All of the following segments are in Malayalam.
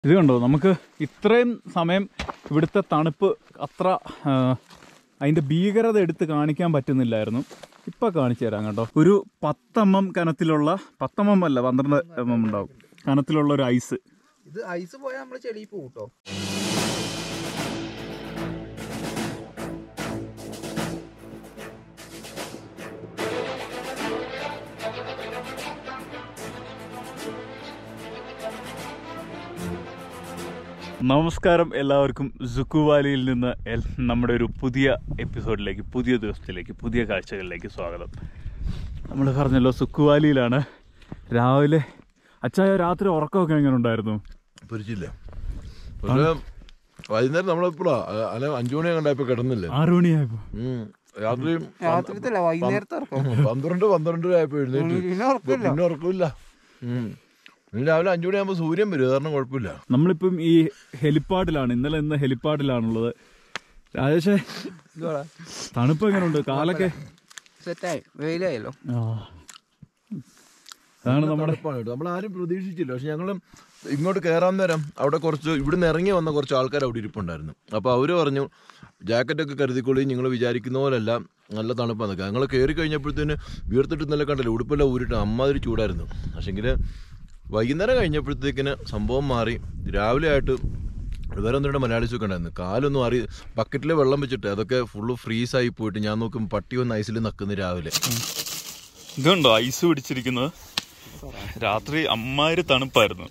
ഇത് കണ്ടോ നമുക്ക് ഇത്രയും സമയം ഇവിടുത്തെ തണുപ്പ് അത്ര ആ, അതിന്റെ ഭീകരത എടുത്ത് കാണിക്കാൻ പറ്റുന്നില്ലായിരുന്നു ഇപ്പൊ കാണിച്ചു തരാം കേട്ടോ ഒരു പത്തമ്മം കനത്തിലുള്ള പത്തമ്മം അല്ല പന്ത്രണ്ട് എം എം ഉണ്ടാവും കനത്തിലുള്ള ഒരു ഐസ് ഇത് ഐസ് പോയാൽ നമ്മള് ചെളിയിൽ പോകും കേട്ടോ നമസ്കാരം എല്ലാവർക്കും സുക്കുവാലിയിൽ നിന്ന് എൽ- നമ്മുടെ ഒരു പുതിയ എപ്പിസോഡിലേക്ക് പുതിയ ദിവസത്തിലേക്ക് പുതിയ കാഴ്ചകളിലേക്ക് സ്വാഗതം നമ്മൾ പറഞ്ഞല്ലോ സുക്കുവാലിയിലാണ് രാവിലെ അച്ചായ രാത്രി ഉറക്കമൊക്കെ എങ്ങനെ ഉണ്ടായിരുന്നു പൊരിച്ചില്ല പക്ഷേ വൈകുന്നേരം നമ്മളിപ്പോഴാ അല്ല അഞ്ചു മണി കണ്ടായപ്പോ കിടന്നില്ലേ ആറു മണിയായപ്പോ ഉം. രാത്രി രാത്രിത്തല്ല വൈകുന്നേരത്തെ ഇറക്കും പന്ത്രണ്ട് പന്ത്രണ്ട് ആയപ്പോ എഴുന്നേറ്റ് പിന്നെ ഉറക്കമില്ല പിന്നെ ഉറക്കമില്ല ഉം. ഇനി രാവിലെ അഞ്ചു മണിയാകുമ്പോ സൂര്യൻ വരും കാരണം കുഴപ്പമില്ല നമ്മളിപ്പം ഈ ഹെലിപ്പാഡിലാണ് ഇന്നലെ ഇന്ന് ഹെലിപ്പാഡിലാണുള്ളത് രാജേഷേ തണുപ്പ് എങ്ങനെയുണ്ട് കാലൊക്കെ സെറ്റായി വെയിലായല്ലോ ആ. അതാണ് നമ്മുടെ തണുപ്പാണ് കേട്ടോ നമ്മൾ ആരും പ്രതീക്ഷിച്ചില്ല പക്ഷെ ഞങ്ങൾ ഇങ്ങോട്ട് കയറാൻ നേരം അവിടെ കുറച്ച് ഇവിടുന്ന് ഇറങ്ങി വന്ന കുറച്ച് ആൾക്കാർ അവിടെ ഇരിപ്പുണ്ടായിരുന്നു അപ്പോൾ അവര് പറഞ്ഞു ജാക്കറ്റൊക്കെ കരുതിക്കൊള്ളി നിങ്ങൾ വിചാരിക്കുന്ന പോലല്ല നല്ല തണുപ്പാണ് ഞങ്ങൾ കയറി കഴിഞ്ഞപ്പോഴത്തേന് വീർത്തിട്ട് ഇന്നലെ കണ്ടല്ലോ ഉടുപ്പെല്ലാം ഊരിട്ട് അമ്മാതിരി ചൂടായിരുന്നു പക്ഷെങ്കിൽ വൈകുന്നേരം കഴിഞ്ഞപ്പോഴത്തേക്കിന് സംഭവം മാറി രാവിലെ ആയിട്ട് വേറെ ഒന്നും രണ്ട് മലയാളീസൊക്കെ ഉണ്ടായിരുന്നു കാലൊന്നും അറി ബക്കറ്റിൽ വെള്ളം വെച്ചിട്ട് അതൊക്കെ ഫുള്ള് ഫ്രീസായി പോയിട്ട് ഞാൻ നോക്കും പട്ടി വന്ന് ഐസിൽ നക്കുന്നു രാവിലെ ഇതുണ്ടോ ഐസ് പിടിച്ചിരിക്കുന്നത് രാത്രി അമ്മാതിരി തണുപ്പായിരുന്നു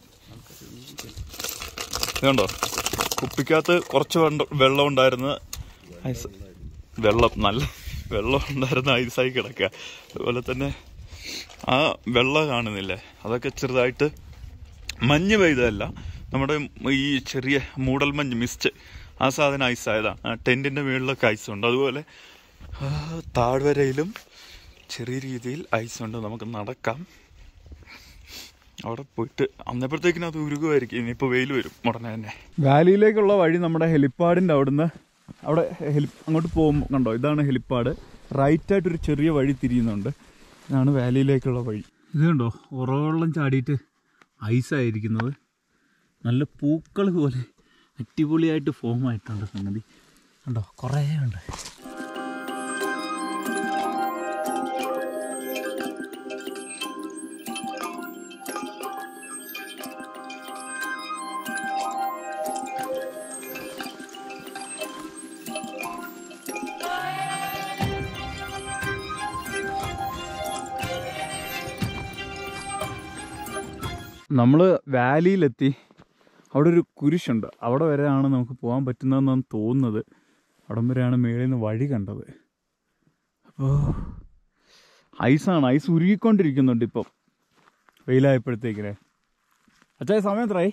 ഇതുണ്ടോ കുപ്പിക്കകത്ത് കുറച്ച് വെണ്ട- വെള്ളം ഉണ്ടായിരുന്ന ഐസ് വെള്ളം നല്ല വെള്ളം ഉണ്ടായിരുന്ന ഐസായി കിടക്കുക അതുപോലെ തന്നെ ആ വെള്ളം കാണുന്നില്ലേ അതൊക്കെ ചെറുതായിട്ട് മഞ്ഞ് പെയ്തതല്ല നമ്മുടെ ഈ ചെറിയ മൂടൽ മഞ്ഞ് മിസ്റ്റ് ആ സാധനം ഐസായതാണ് ആ ടെൻറ്റിൻ്റെ മുകളിലൊക്കെ ഐസ് ഉണ്ട് അതുപോലെ ആ, താഴ്വരയിലും ചെറിയ രീതിയിൽ ഐസ് ഉണ്ട് നമുക്ക് നടക്കാം അവിടെ പോയിട്ട് അന്നപ്പോഴത്തേക്കിനും അത് ഉരുകുമായിരിക്കും ഇനിയിപ്പോൾ വെയിൽ വരും ഉടനെ തന്നെ വാലിയിലേക്കുള്ള വഴി നമ്മുടെ ഹെലിപ്പാഡിൻ്റെ അവിടുന്ന് അവിടെ ഹെലി അങ്ങോട്ട് പോകുമ്പോൾ കണ്ടോ ഇതാണ് ഹെലിപ്പാഡ് റൈറ്റ് ആയിട്ട് ഒരു ചെറിയ വഴി തിരിയുന്നുണ്ട് ഇതാണ് വാലിയിലേക്കുള്ള വഴി ഇത് കണ്ടോ ഉറവെള്ളം ചാടിയിട്ട് ഐസായിരിക്കുന്നത് നല്ല പൂക്കൾ പോലെ അടിപൊളിയായിട്ട് ഫോം ആയിട്ടുണ്ട് സംഗതി കണ്ടോ കുറേ ഉണ്ട് നമ്മൾ വാലിയിലെത്തി അവിടെ ഒരു കുരിശുണ്ട് അവിടെ വരെയാണ് നമുക്ക് പോകാൻ പറ്റുന്നതെന്നാണ് തോന്നുന്നത് അവിടം വരെയാണ് മേളിൽ നിന്ന് വഴി കണ്ടത് അപ്പോൾ ഐസാണ് ഐസ് ഉരുകിക്കൊണ്ടിരിക്കുന്നുണ്ട് ഇപ്പം വെയിലായപ്പോഴത്തേക്കിനെ അച്ഛാ സമയം എത്രയായി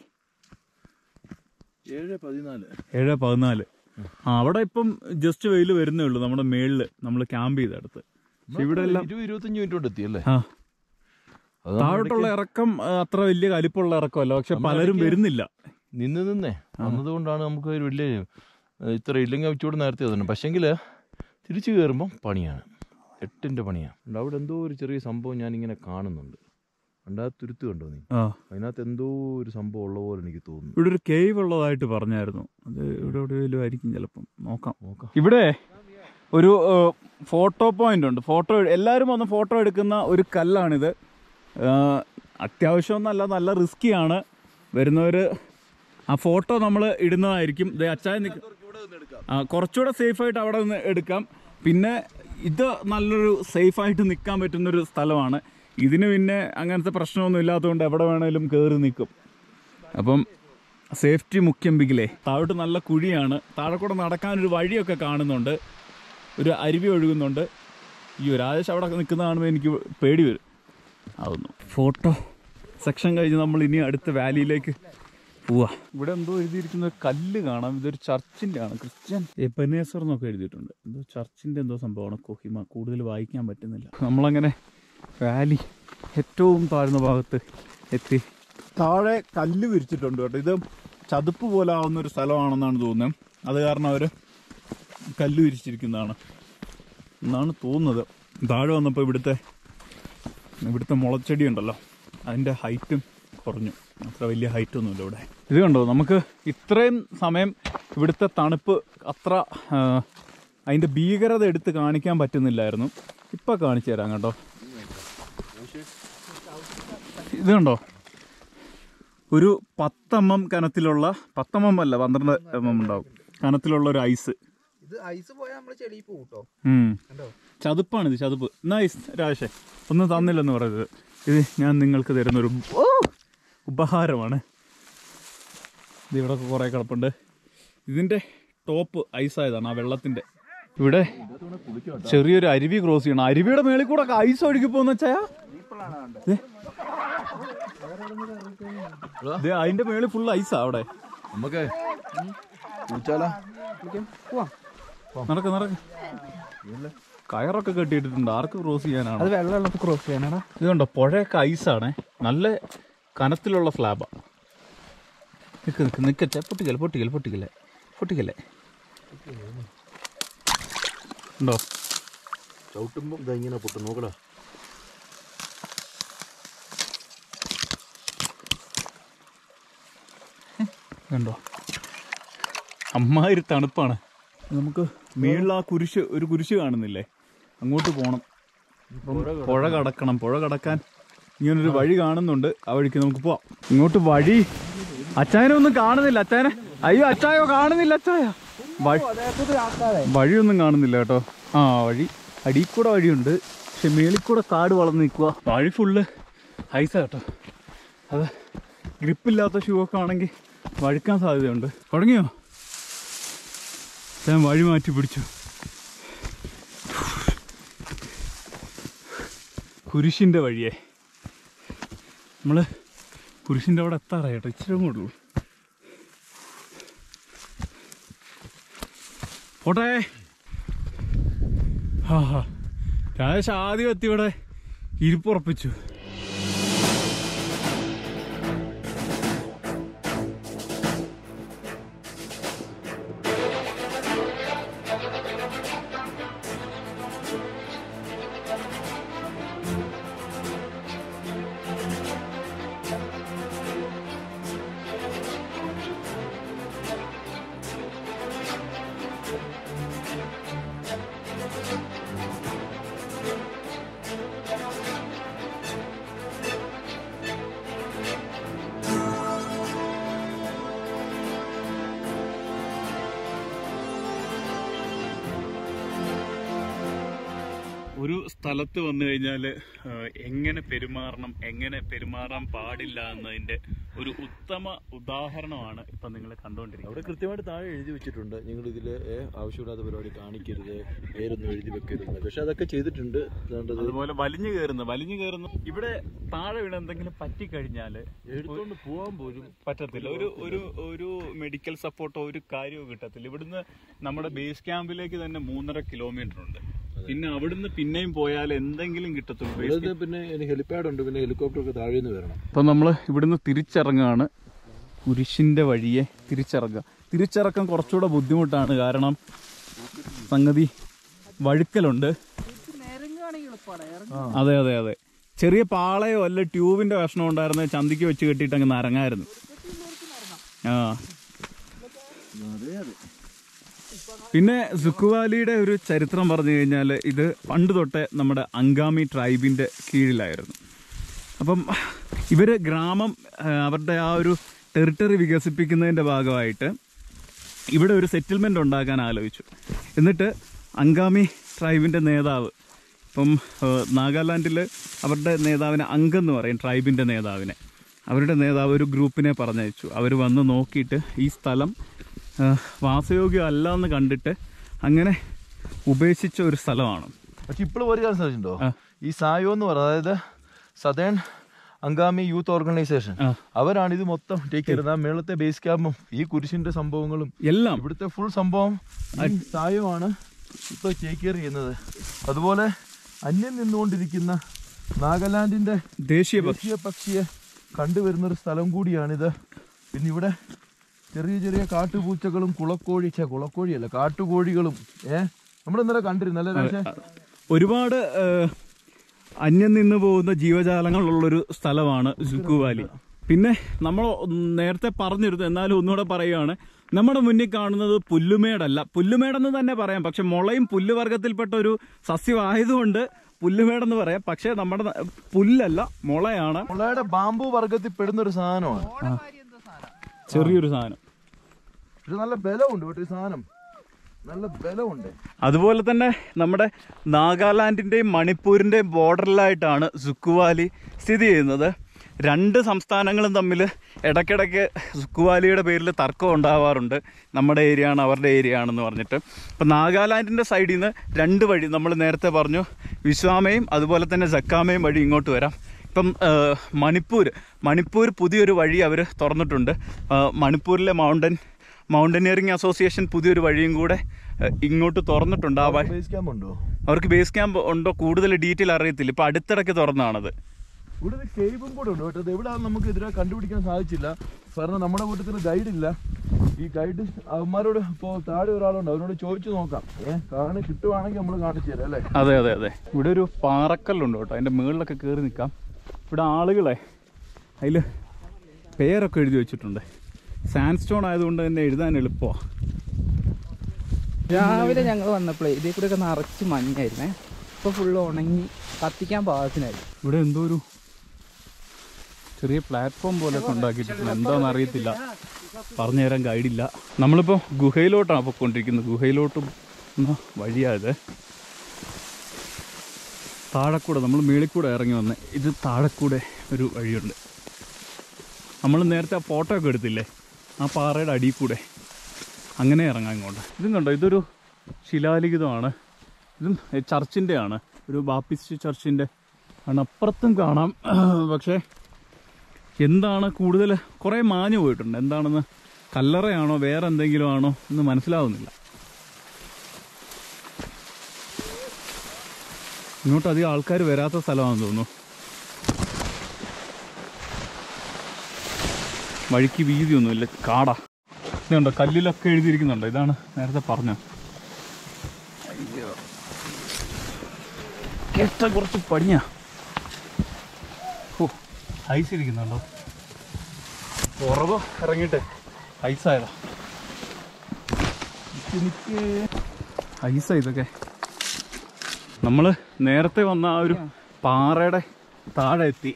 ഏഴ് പതിനാല് ഏഴ് പതിനാല് ആ അവിടെ ഇപ്പം ജസ്റ്റ് വെയിൽ വരുന്നേ ഉള്ളൂ നമ്മുടെ മേളിൽ നമ്മൾ ക്യാമ്പ് ചെയ്തെടുത്ത് പക്ഷെ ഇവിടെ എല്ലാം ഇരുപത് ഇരുപത്തഞ്ച് മിനിറ്റ് കൊണ്ട് എത്തിയല്ലേ ആ അത് താഴോട്ടുള്ള ഇറക്കം ആ, അത്ര വലിയ കലിപ്പുള്ള ഇറക്കമല്ല പക്ഷെ പലരും വരുന്നില്ല നിന്ന് നിന്നേ വന്നതുകൊണ്ടാണ് നമുക്ക് ഒരു വലിയ ഏഹ്, ഇത്ര ഇല്ലെങ്കിൽ വെച്ചുകൂടെ നേരത്തെ തന്നെ പക്ഷെങ്കിൽ തിരിച്ചു കയറുമ്പം പണിയാണ് എട്ടിൻ്റെ പണിയാണ് ഉണ്ട് അവിടെ എന്തോ ഒരു ചെറിയ സംഭവം ഞാനിങ്ങനെ കാണുന്നുണ്ട് ഉണ്ടാ തുരുത്ത് കണ്ടോ നീ ആ അതിനകത്ത് എന്തോ ഒരു സംഭവം ഉള്ള പോലെ എനിക്ക് തോന്നുന്നു ഇവിടെ ഒരു കേവ് ഉള്ളതായിട്ട് പറഞ്ഞായിരുന്നു അത് ഇവിടെ എവിടെയെങ്കിലും ആയിരിക്കും ചിലപ്പം നോക്കാം നോക്കാം ഇവിടെ ഒരു ഏഹ്, ഫോട്ടോ പോയിന്റ് ഉണ്ട് ഫോട്ടോ എല്ലാവരും വന്ന് ഫോട്ടോ എടുക്കുന്ന ഒരു കല്ലാണിത് ഏഹ്, അത്യാവശ്യമൊന്നല്ല നല്ല റിസ്കിയാണ് വരുന്നവർ ആ ഫോട്ടോ നമ്മൾ ഇടുന്നതായിരിക്കും ഇത് അച്ചായ നിൽക്കും ആ കുറച്ചുകൂടെ സേഫായിട്ട് അവിടെ നിന്ന് എടുക്കാം പിന്നെ ഇത് നല്ലൊരു സേഫായിട്ട് നിൽക്കാൻ പറ്റുന്നൊരു സ്ഥലമാണ് ഇതിന് പിന്നെ അങ്ങനത്തെ പ്രശ്നമൊന്നും ഇല്ലാത്തതുകൊണ്ട് എവിടെ വേണേലും കയറി നിൽക്കും അപ്പം സേഫ്റ്റി മുഖ്യം ബിഗിലേ താഴോട്ട് നല്ല കുഴിയാണ് താഴെ കൂടെ നടക്കാനൊരു വഴിയൊക്കെ കാണുന്നുണ്ട് ഒരു അരുവി ഒഴുകുന്നുണ്ട് അയ്യോ രാജേഷ് അവിടെ നിൽക്കുന്ന കാണുമ്പോൾ എനിക്ക് പേടി വരും അതൊന്നു ഫോട്ടോ സെക്ഷൻ കഴിഞ്ഞ് നമ്മൾ ഇനി അടുത്ത വാലിയിലേക്ക് പോവാ ഇവിടെ എന്തോ എഴുതിയിരിക്കുന്ന ഒരു കല്ല് കാണാം ഇതൊരു ചർച്ചിൻ്റെ ആണ് ക്രിസ്ത്യൻ എബനേസർ എന്നൊക്കെ എഴുതിയിട്ടുണ്ട് എന്തോ ചർച്ചിൻ്റെ എന്തോ സംഭവമാണ് കൊഹിമ കൂടുതൽ വായിക്കാൻ പറ്റുന്നില്ല നമ്മളങ്ങനെ വാലി ഏറ്റവും താഴ്ന്ന ഭാഗത്ത് എത്തി താഴെ കല്ല് വിരിച്ചിട്ടുണ്ട് കേട്ടോ ഇത് ചതുപ്പ് പോലെ ആവുന്ന ഒരു സ്ഥലമാണെന്നാണ് തോന്നുന്നത് അത് കാരണം അവർ കല്ല് വിരിച്ചിരിക്കുന്നതാണ് എന്നാണ് തോന്നുന്നത് താഴെ വന്നപ്പോൾ ഇവിടുത്തെ ഇവിടുത്തെ മുളച്ചെടി ഉണ്ടല്ലോ അതിൻ്റെ ഹൈറ്റും കുറഞ്ഞു അത്ര വലിയ ഹൈറ്റ് ഒന്നുമില്ല ഇവിടെ ഇത് കണ്ടോ നമുക്ക് ഇത്രയും സമയം ഇവിടുത്തെ തണുപ്പ് അത്ര ആ, അതിൻ്റെ ഭീകരത എടുത്ത് കാണിക്കാൻ പറ്റുന്നില്ലായിരുന്നു ഇപ്പം കാണിച്ചു തരാം കേട്ടോ ഇത് കണ്ടോ ഒരു പത്തെം എം കനത്തിലുള്ള പത്തെം എം അല്ല പന്ത്രണ്ട് എം എം ഉണ്ടാവും കനത്തിലുള്ള ഒരു ഐസ് ഇത് ഐസ് പോയാൽ നമ്മൾ ചെളിയിൽ പോകും കേട്ടോ ഉം. കണ്ടോ ചതുപ്പാണിത് ചതുപ്പ് നൈസ് രാശേ ഒന്നും തന്നില്ലെന്ന് പറയുന്നത് ഇത് ഞാൻ നിങ്ങൾക്ക് തരുന്നൊരു ഓ, ഉപഹാരമാണ് ഇത് ഇവിടെ കുറേ കിടപ്പുണ്ട് ഇതിൻ്റെ ടോപ്പ് ഐസായതാണ് ആ വെള്ളത്തിൻ്റെ ഇവിടെ ചെറിയൊരു അരുവി ക്രോസ് ചെയ്യണം അരുവിയുടെ മേളിൽ കൂടെ ഒക്കെ ഐസ് ഒഴുകി പോകുന്ന വെച്ചാ അതിന്റെ മേളിൽ ഫുൾ ഐസാ അവിടെ നമുക്ക് കുളിച്ചാലാ പോവാം നടക്ക് നടക്ക് കയറൊക്കെ കെട്ടിയിട്ടുണ്ട് ആർക്ക് ക്രോസ് ചെയ്യാനാണ് അത് വെള്ളമുള്ളത് ക്രോസ് ചെയ്യാനാടാ ഇത് കണ്ടോ പുഴയൊക്കെ ഐസാണ് നല്ല കനത്തിലുള്ള സ്ലാബാ നിക്ക് നിക്ക് നിക്കച്ചേ പൊട്ടിക്കല്ലേ പൊട്ടിക്കല്ലേ പൊട്ടിക്കല്ലേ പൊട്ടിക്കല്ലേ ഉണ്ടോ ചവിട്ടുമ്പോൾ ഇതാ ഇങ്ങനെ പൊട്ടും നോക്കടാ കണ്ടോ അമ്മാതിരി തണുപ്പാണ് നമുക്ക് മേളിൽ ആ കുരിശ് ഒരു കുരിശ് കാണുന്നില്ലേ അങ്ങോട്ട് പോകണം പുഴ കടക്കണം പുഴ കടക്കാൻ ഇങ്ങനൊരു വഴി കാണുന്നുണ്ട് ആ വഴിക്ക് നമുക്ക് പോവാം ഇങ്ങോട്ട് വഴി അച്ചായനെ ഒന്നും കാണുന്നില്ല അച്ചായനെ അയ്യോ അച്ചായോ കാണുന്നില്ല അച്ചായ വഴി വഴിയൊന്നും കാണുന്നില്ല കേട്ടോ ആ വഴി അടിയിൽ കൂടെ വഴിയുണ്ട് പക്ഷെ മേളിൽ കൂടെ കാട് വളർന്ന് നിൽക്കുക വഴി ഫുള്ള് ഐസാ കേട്ടോ അത് ഗ്രിപ്പില്ലാത്ത ഷൂ ഒക്കെ ആണെങ്കിൽ വഴുക്കാൻ സാധ്യതയുണ്ട് തുടങ്ങിയോ ഞാൻ വഴി മാറ്റി പിടിച്ചു കുരിശിൻ്റെ വഴിയേ നമ്മൾ കുരിശിൻ്റെ അവിടെ എത്താറായി കേട്ടോ ഇച്ചിരി കൂടെ ഉള്ളൂ പോട്ടെ ആ ഹാ രാജേഷ് ആദ്യം എത്തി ഇവിടെ ഇരിപ്പുറപ്പിച്ചു ഒരു സ്ഥലത്ത് വന്നു കഴിഞ്ഞാൽ എങ്ങനെ പെരുമാറണം എങ്ങനെ പെരുമാറാൻ പാടില്ല എന്നതിന്റെ ഒരു ഉത്തമ ഉദാഹരണമാണ് ഇപ്പൊ നിങ്ങൾ കണ്ടുകൊണ്ടിരിക്കുന്നത് അവിടെ കൃത്യമായിട്ട് താഴെ എഴുതി വെച്ചിട്ടുണ്ട് നിങ്ങൾ ഇതിൽ ആവശ്യമില്ലാത്ത പരിപാടി കാണിക്കരുത് പേരൊന്നും എഴുതി വെക്കരുത് പക്ഷെ അതൊക്കെ ചെയ്തിട്ടുണ്ട് വേണ്ടത് അതുപോലെ വലിഞ്ഞു കയറുന്നു വലിഞ്ഞു കയറുന്നു ഇവിടെ താഴെ വീണ് എന്തെങ്കിലും പറ്റിക്കഴിഞ്ഞാല് എടുത്തുകൊണ്ട് പോകാൻ പോലും പറ്റത്തില്ല ഒരു ഒരു ഒരു മെഡിക്കൽ സപ്പോർട്ടോ ഒരു കാര്യവും കിട്ടത്തില്ല ഇവിടുന്ന് നമ്മുടെ ബേസ് ക്യാമ്പിലേക്ക് തന്നെ മൂന്നര കിലോമീറ്റർ ഉണ്ട് പിന്നെ അവിടുന്ന് പിന്നെയും പോയാൽ എന്തെങ്കിലും കിട്ടത്തുള്ളൂ ബേസ് ഇവിടെ പിന്നെ ഹെലിപ്പാഡ് ഉണ്ട് പിന്നെ ഹെലികോപ്റ്റർ ഒക്കെ താഴെ നിന്ന് വരണം അപ്പോൾ നമ്മൾ ഇവിടുന്ന് തിരിച്ചിറങ്ങുകയാണ് കുരിശിൻ്റെ വഴിയെ തിരിച്ചിറങ്ങുക തിരിച്ചിറക്കം കുറച്ചുകൂടെ ബുദ്ധിമുട്ടാണ് കാരണം സംഗതി വഴുക്കലുണ്ട് അതെ അതെ അതെ ചെറിയ പാളയോ അല്ല ട്യൂബിന്റെ കഷ്ണം ഉണ്ടായിരുന്ന ചന്തിക്ക് വെച്ച് കെട്ടിയിട്ട് അങ്ങ് നരങ്ങായിരുന്നു ആ പിന്നെ സുക്കുവാലിയുടെ ഒരു ചരിത്രം പറഞ്ഞു കഴിഞ്ഞാൽ ഇത് പണ്ട് തൊട്ടേ നമ്മുടെ അങ്കാമി ട്രൈബിന്റെ കീഴിലായിരുന്നു അപ്പം ഇവര് ഗ്രാമം ആ, അവരുടെ ആ ഒരു ടെറിട്ടറി വികസിപ്പിക്കുന്നതിന്റെ ഭാഗമായിട്ട് ഇവിടെ ഒരു സെറ്റിൽമെന്റ് ഉണ്ടാക്കാൻ ആലോചിച്ചു എന്നിട്ട് അങ്കാമി ട്രൈബിന്റെ നേതാവ് ഇപ്പം നാഗാലാൻഡിൽ അവരുടെ നേതാവിനെ അങ്ക് എന്ന് പറയും ട്രൈബിന്റെ നേതാവിനെ അവരുടെ നേതാവ് ഒരു ഗ്രൂപ്പിനെ പറഞ്ഞയച്ചു അവർ വന്ന് നോക്കിയിട്ട് ഈ സ്ഥലം ആ, വാസയോഗ്യം അല്ല എന്ന് കണ്ടിട്ട് അങ്ങനെ ഉപേക്ഷിച്ച ഒരു സ്ഥലമാണ് പക്ഷെ ഇപ്പോഴും ഒരു കാര്യം ശ്രദ്ധിച്ചിട്ടുണ്ടോ ആ. ഈ സായോ എന്ന് പറയുന്നത് അതായത് സദേൺ അങ്കാമി യൂത്ത് ഓർഗനൈസേഷൻ ആ. അവരാണ് ഇത് മൊത്തം ടേക്ക് ചെയ്യുന്നത് ആ മേളത്തെ ബേസ് ക്യാമ്പും ഈ കുരിശിന്റെ സംഭവങ്ങളും എല്ലാം ഇവിടുത്തെ ഫുൾ സംഭവം ഈ സായമാണ് ഇപ്പൊ ടേക്ക് കെയർ ചെയ്യുന്നത് അതുപോലെ അന്യം നിന്നുകൊണ്ടിരിക്കുന്ന നാഗാലാൻഡിന്റെ ദേശീയ പക്ഷി ദേശീയ പക്ഷിയെ കണ്ടുവരുന്ന ഒരു സ്ഥലം കൂടിയാണിത് പിന്നെ ഇവിടെ ചെറിയ ചെറിയ കാട്ടുപൂച്ചകളും കുളക്കോഴി ഛെ കുളക്കോഴിയല്ല കാട്ടുകോഴികളും ഏ നമ്മൾ ഇന്നലെ കണ്ടിരുന്നല്ലേ രാജേ ഒരുപാട് ഏഹ്, അന്യം നിന്ന് പോകുന്ന ജീവജാലങ്ങളുള്ളൊരു സ്ഥലമാണ് സുക്കു വാലി പിന്നെ നമ്മൾ നേരത്തെ പറഞ്ഞിരുന്നു എന്നാലും ഒന്നുകൂടെ പറയുകയാണ് നമ്മുടെ മുന്നിൽ കാണുന്നത് പുല്ലുമേടല്ല പുല്ലുമേടെന്ന് തന്നെ പറയാം പക്ഷെ മുളയും പുല്ലുവർഗത്തിൽപ്പെട്ട ഒരു സസ്യമായതുകൊണ്ട് പുല്ലുമേടെന്ന് പറയാം പക്ഷേ നമ്മുടെ ന- പുല്ലല്ല മുളയാണ് മുളയുടെ ബാമ്പു വർഗത്തിൽ പെടുന്ന ഒരു സാധനമാണ് ചെറിയൊരു സാധനം പക്ഷെ നല്ല ബലമുണ്ട് കേട്ടോ ഈ സാധനം നല്ല ബലമുണ്ട് അതുപോലെ തന്നെ നമ്മുടെ നാഗാലാൻഡിൻ്റെയും മണിപ്പൂരിൻ്റെയും ബോർഡറിലായിട്ടാണ് സുക്കുവാലി സ്ഥിതി ചെയ്യുന്നത് രണ്ട് സംസ്ഥാനങ്ങളും തമ്മിൽ ഇടയ്ക്കിടയ്ക്ക് സുക്കുവാലിയുടെ പേരിൽ തർക്കം ഉണ്ടാവാറുണ്ട് നമ്മുടെ ഏരിയ ആണ് അവരുടെ ഏരിയ ആണെന്ന് പറഞ്ഞിട്ട് ഇപ്പം നാഗാലാൻഡിൻ്റെ സൈഡിൽ നിന്ന് രണ്ട് വഴി നമ്മൾ നേരത്തെ പറഞ്ഞു വിശ്വാമയും അതുപോലെ തന്നെ ജക്കാമയും വഴി ഇങ്ങോട്ട് വരാം ഇപ്പം ആ, മണിപ്പൂർ മണിപ്പൂർ പുതിയൊരു വഴി അവർ തുറന്നിട്ടുണ്ട് ആ, മണിപ്പൂരിലെ മൗണ്ടൻ മൗണ്ടനിയറിംഗ് അസോസിയേഷൻ പുതിയൊരു വഴിയും കൂടെ ആ, ഇങ്ങോട്ട് തുറന്നിട്ടുണ്ട് ആ വഴി ബേസ് ക്യാമ്പ് ഉണ്ടോ അവർക്ക് ബേസ് ക്യാമ്പ് ഉണ്ടോ കൂടുതൽ ഡീറ്റെയിൽ അറിയത്തില്ല ഇപ്പം അടുത്തിടയ്ക്ക് തുറന്നതാണത് ഇവിടെ ഒരു കേവും കൂടെ ഉണ്ട് കേട്ടോ അത് എവിടെയാണെന്ന് നമുക്ക് ഇതിനെ കണ്ടുപിടിക്കാൻ സാധിച്ചില്ല കാരണം നമ്മുടെ കൂട്ടത്തിൽ ഗൈഡ് ഇല്ല ഈ ഗൈഡ് അവന്മാരോട് ഇപ്പോൾ താഴെ ഒരാളുണ്ട് അവരോട് ചോദിച്ചു നോക്കാം ഏഹ് കാണി കിട്ടുവാണെങ്കിൽ നമ്മൾ കാണിച്ചു തരാം അല്ലേ അതെ അതെ അതെ ഇവിടെ ഒരു പാറക്കല്ലുണ്ട് കേട്ടോ അതിൻ്റെ മുകളിലൊക്കെ കയറി നിൽക്കാം ഇവിടെ ആളുകളെ അതിൽ പേരൊക്കെ എഴുതി വെച്ചിട്ടുണ്ട് സാൻഡ് സ്റ്റോൺ ആയതുകൊണ്ട് തന്നെ എഴുതാൻ എളുപ്പമാണ് രാവിലെ ഞങ്ങൾ വന്നപ്പോഴേ ഇതിൽ കൂടെ ഒക്കെ നിറച്ച് മഞ്ഞായിരുന്നേ ഇപ്പൊ ഫുള്ള് ഉണങ്ങി കത്തിക്കാൻ പാകത്തിനായി ഇവിടെ എന്തോ ഒരു ചെറിയ പ്ലാറ്റ്ഫോം പോലെയൊക്കെ ഉണ്ടാക്കിയിട്ടുണ്ട് എന്താണെന്ന് അറിയത്തില്ല പറഞ്ഞു തരാൻ ഗൈഡില്ല നമ്മളിപ്പോൾ ഗുഹയിലോട്ടാണ് പൊയ്ക്കൊണ്ടിരിക്കുന്നത് ഗുഹയിലോട്ടും എന്ന വഴിയായത് താഴെക്കൂടെ നമ്മൾ മേളിക്കൂടെ ഇറങ്ങി വന്ന് ഇത് താഴെക്കൂടെ ഒരു വഴിയുണ്ട് നമ്മൾ നേരത്തെ ആ ഫോട്ടോ ഒക്കെ എടുത്തില്ലേ ആ പാറയുടെ അടിയിൽ കൂടെ അങ്ങനെ ഇറങ്ങാം ഇങ്ങോട്ട് ഇതും കണ്ടോ ഇതൊരു ശിലാലിഖിതമാണ് ഇതും ചർച്ചിൻ്റെ ആണ് ഒരു ബാപ്പിസ്റ്റ് ചർച്ചിൻ്റെ ആണ് അപ്പുറത്തും കാണാം പക്ഷേ എന്താണ് കൂടുതൽ കുറേ മാഞ്ഞു പോയിട്ടുണ്ട് എന്താണെന്ന് കല്ലറയാണോ വേറെ എന്തെങ്കിലും ആണോ എന്ന് മനസ്സിലാവുന്നില്ല ഇങ്ങോട്ട് അധികം ആൾക്കാർ വരാത്ത സ്ഥലമാണെന്ന് തോന്നുന്നു വഴിക്ക് വീതിയൊന്നുമില്ല കാടാ ഇതുണ്ടോ കല്ലിലൊക്കെ എഴുതിയിരിക്കുന്നുണ്ടോ ഇതാണ് നേരത്തെ പറഞ്ഞത് കേട്ട കുറച്ച് പണിയാ ഓ ഐസ് ഇരിക്കുന്നുണ്ടോ ഉറവ് ഇറങ്ങിയിട്ട് ഐസായതാ എനിക്ക് ഐസാ ഇതൊക്കെ നമ്മൾ നേരത്തെ വന്ന ആ ഒരു പാറയുടെ താഴെ എത്തി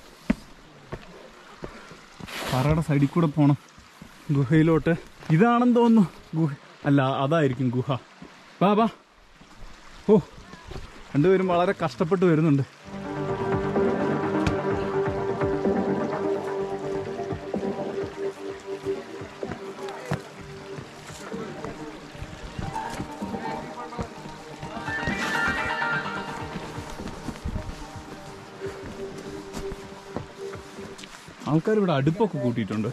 പാറയുടെ സൈഡിൽ കൂടെ പോണം ഗുഹയിലോട്ട് ഇതാണെന്ന് തോന്നുന്നു ഗുഹ അല്ല അതായിരിക്കും ഗുഹ ബാ ബാ ഓ രണ്ടുപേരും വളരെ കഷ്ടപ്പെട്ട് വരുന്നുണ്ട് ആൾക്കാർ ഇവിടെ അടുപ്പൊക്കെ കൂട്ടിയിട്ടുണ്ട്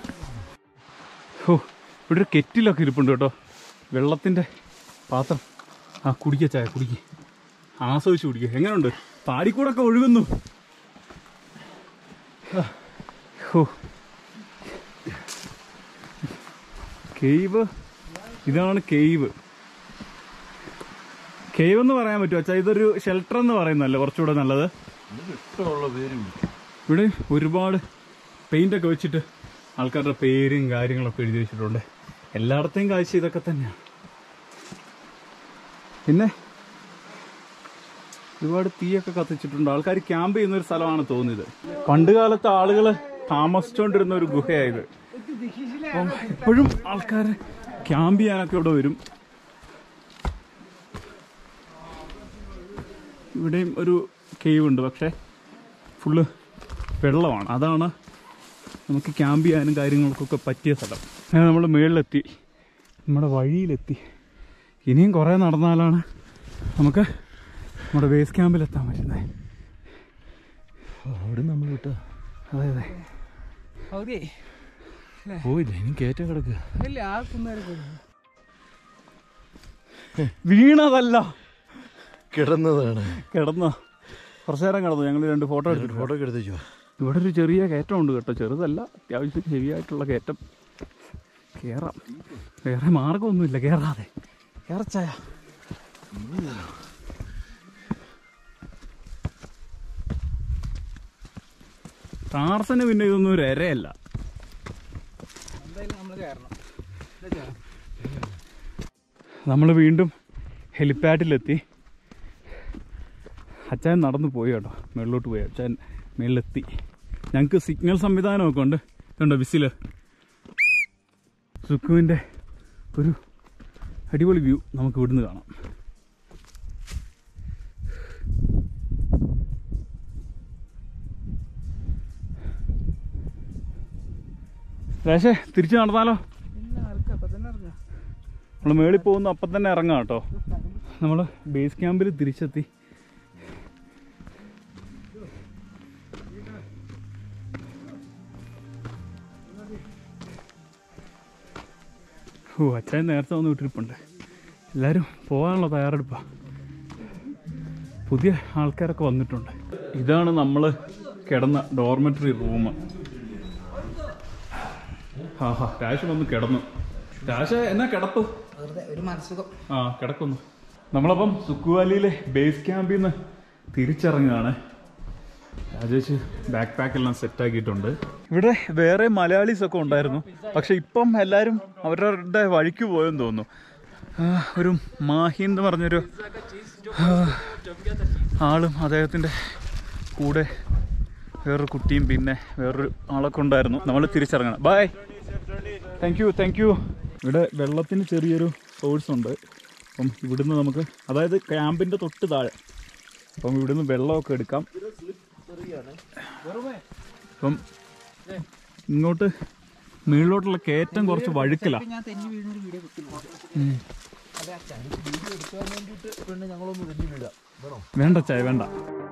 ഓ ഇവിടെ ഒരു കെറ്റിലൊക്കെ ഇരിപ്പുണ്ട് കേട്ടോ വെള്ളത്തിൻ്റെ പാത്രം ആ കുടിക്ക ചായ കുടിക്ക ആസ്വദിച്ച് കുടിക്കുക എങ്ങനെയുണ്ട് താടിക്കൂടൊക്കെ ഒഴുകുന്നു ഓ കേവ് ഇതാണ് കേവ് കേവ് എന്ന് പറയാൻ പറ്റുമോ അച്ഛാ ഇതൊരു ഷെൽട്ടർ എന്ന് പറയുന്നല്ലേ കുറച്ചുകൂടെ നല്ലത് ഇഷ്ടമുള്ള പേരും ഇവിടെ ഒരുപാട് പെയിന്റ് ഒക്കെ വെച്ചിട്ട് ആൾക്കാരുടെ പേരും കാര്യങ്ങളൊക്കെ എഴുതി വെച്ചിട്ടുണ്ട് എല്ലായിടത്തെയും കാഴ്ച ഇതൊക്കെ തന്നെയാണ് പിന്നെ ഒരുപാട് തീയൊക്കെ കത്തിച്ചിട്ടുണ്ട് ആൾക്കാർ ക്യാമ്പ് ചെയ്യുന്ന ഒരു സ്ഥലമാണ് തോന്നിയത് പണ്ട് കാലത്ത് ആളുകൾ താമസിച്ചുകൊണ്ടിരുന്ന ഒരു ഗുഹയായത് അപ്പം എപ്പോഴും ആൾക്കാർ ക്യാമ്പ് ചെയ്യാനൊക്കെ ഇവിടെ വരും ഇവിടെയും ഒരു കേവ് ഉണ്ട് പക്ഷേ ഫുള്ള് വെള്ളമാണ് അതാണ് നമുക്ക് ക്യാമ്പ് ചെയ്യാനും കാര്യങ്ങൾക്കൊക്കെ പറ്റിയ സ്ഥലം അങ്ങനെ നമ്മൾ മുകളിലെത്തി നമ്മുടെ വഴിയിലെത്തി ഇനിയും കുറേ നടന്നാലാണ് നമുക്ക് നമ്മുടെ ബേസ് ക്യാമ്പിലെത്താൻ പറ്റുന്നത് അവിടെ നമ്മൾ വിട്ടാ അതെ അതെ ഓക്കെ പോയില്ല ഇനി കയറ്റം കിടക്കുക ഇല്ല ആ കുന്നേരെ വീണതല്ല കിടന്നതാണ് കിടന്ന കുറച്ചു നേരം കിടന്നു ഞങ്ങൾ രണ്ട് ഫോട്ടോ എടുത്തിട്ട് ഫോട്ടോ ഒക്കെ എടുത്തേച്ചോ ഇവിടെ ഒരു ചെറിയ കയറ്റം ഉണ്ട് കേട്ടോ ചെറുതല്ല അത്യാവശ്യം ഹെവി ആയിട്ടുള്ള കയറ്റം കയറാം വേറെ മാർഗമൊന്നുമില്ല കയറാതെ കയറച്ചായ ടാർസന് പിന്നെ ഇതൊന്നും ഒരു എരയല്ല എന്തായാലും നമ്മൾ കയറണം നമ്മൾ വീണ്ടും ഹെലിപ്പാഡിലെത്തി അച്ഛൻ നടന്നു പോയി കേട്ടോ മുകളിലോട്ട് പോയി അച്ഛൻ മുകളിലെത്തി ഞങ്ങൾക്ക് സിഗ്നൽ സംവിധാനമൊക്കെ ഉണ്ട് കണ്ടോ ബിസിൽ സുക്കുവിൻ്റെ ഒരു അടിപൊളി വ്യൂ നമുക്ക് ഇവിടുന്ന് കാണാം രാശേ തിരിച്ചു നടന്നാലോ പിന്നെ ആൾക്ക് അപ്പം തന്നെ അറിഞ്ഞോ നമ്മൾ മേളിൽ പോകുന്ന അപ്പം തന്നെ ഇറങ്ങാം കേട്ടോ നമ്മൾ ബേസ് ക്യാമ്പിൽ തിരിച്ചെത്തി ഓ അച്ഛൻ നേരത്തെ വന്ന് വിട്ടിരിപ്പുണ്ട് എല്ലാവരും പോകാനുള്ള തയ്യാറെടുപ്പാണ് പുതിയ ആൾക്കാരൊക്കെ വന്നിട്ടുണ്ട് ഇതാണ് നമ്മൾ കിടന്ന ഡോർമെറ്ററി റൂം ആ ഹാ രാശ വന്ന് കിടന്നു രാശ എന്നാ കിടപ്പ് വെറുതെ ഒരു മനസ്സുഖം ആ കിടക്കുന്നു നമ്മളപ്പം സുക്കുവാലിയിലെ ബേസ് ക്യാമ്പിൽ നിന്ന് തിരിച്ചിറങ്ങുകയാണ് രാജേഷ് ബാക്ക് പാക്ക് എല്ലാം സെറ്റ് ആക്കിയിട്ടുണ്ട് ഇവിടെ വേറെ മലയാളീസ് ഒക്കെ ഉണ്ടായിരുന്നു പക്ഷെ ഇപ്പം എല്ലാവരും അവരവരുടെ വഴിക്ക് പോയെന്ന് തോന്നുന്നു ആ, ഒരു മാഹി എന്ന് പറഞ്ഞൊരു ആ, ആളും അദ്ദേഹത്തിൻ്റെ കൂടെ വേറൊരു കുട്ടിയും പിന്നെ വേറൊരു ആളൊക്കെ ഉണ്ടായിരുന്നു നമ്മൾ തിരിച്ചിറങ്ങണം bye thank you thank you ഇവിടെ വെള്ളത്തിന് ചെറിയൊരു സോഴ്സ് ഉണ്ട് അപ്പം ഇവിടുന്ന് നമുക്ക് അതായത് ക്യാമ്പിൻ്റെ തൊട്ട് താഴെ അപ്പം ഇവിടുന്ന് വെള്ളമൊക്കെ എടുക്കാം അപ്പം ഇങ്ങോട്ട് മുകളിലോട്ടുള്ള കയറ്റം കുറച്ച് വഴുക്കല ഞാൻ തെന്നി വീഴുന്നൊരു വീഡിയോ കിട്ടുന്നു അതെ അച്ഛൻ വീഡിയോ എടുക്കാൻ വേണ്ടിയിട്ട് പിന്നെ ഞങ്ങളൊന്ന് തെന്നി വീഴാം വേണോ വേണ്ട ചായ വേണ്ട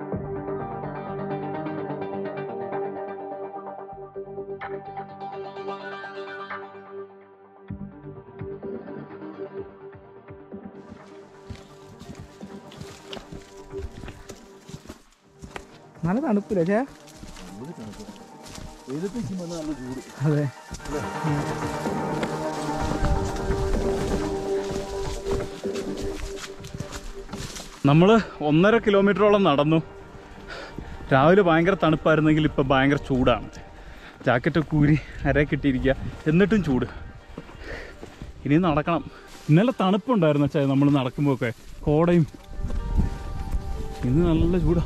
നല്ല തണുപ്പില്ല ചേ ഏതൊക്കെ നല്ല ചൂട് അതെ നമ്മൾ ഒന്നര കിലോമീറ്ററോളം നടന്നു രാവിലെ ഭയങ്കര തണുപ്പായിരുന്നെങ്കിൽ ഇപ്പം ഭയങ്കര ചൂടാണ് ജാക്കറ്റ് കൂരി അരയെ കിട്ടിയിരിക്കുക എന്നിട്ടും ചൂട് ഇനി നടക്കണം ഇന്നലെ തണുപ്പുണ്ടായിരുന്നു വെച്ചാൽ നമ്മൾ നടക്കുമ്പോഴൊക്കെ കോടയും ഇന്ന് നല്ല ചൂടാ